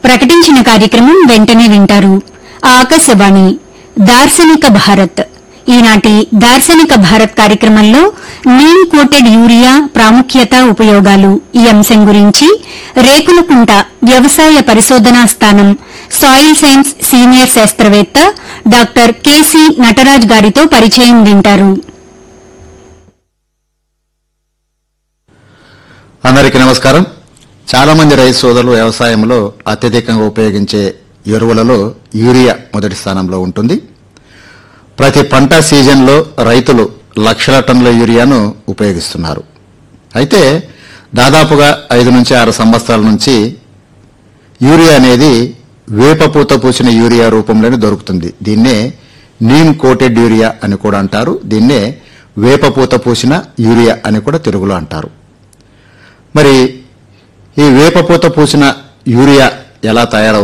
ప్రకటించిన కార్యక్రమం వెంటనే వింటారు ఆకాశవాణి దార్శనిక భారత్ ఈనాటి దార్శనిక భారత్ కార్యక్రమంలో నీమ్ కోటెడ్ యూరియా ప్రాముఖ్యత ఉపయోగాలు ఈ అంశం గురించి రేకులకుంట వ్యవసాయ పరిశోధనా స్థానం సాయిల్ సైన్స్ సీనియర్ శాస్త్రవేత్త డాక్టర్ కెసి నటరాజ్ గారితో పరిచయం వింటారు అందరికీ నమస్కారం చాలా మంది రైతు సోదరులు వ్యవసాయంలో అత్యధికంగా ఉపయోగించే ఎరువులలో యూరియా మొదటి స్థానంలో ఉంటుంది ప్రతి పంట సీజన్లో రైతులు లక్షల టన్నుల యూరియాను ఉపయోగిస్తున్నారు అయితే దాదాపుగా ఐదు నుంచి ఆరు సంవత్సరాల నుంచి యూరియా అనేది వేపపూత పూసిన యూరియా రూపంలోనే దొరుకుతుంది దీన్నే నీమ్ కోటెడ్ యూరియా అని కూడా అంటారు దీన్నే వేపపూత పూసిన యూరియా అని కూడా తెలుగులో అంటారు మరి ఈ వేపపూత పూసిన యూరియా ఎలా తయారవుతుంది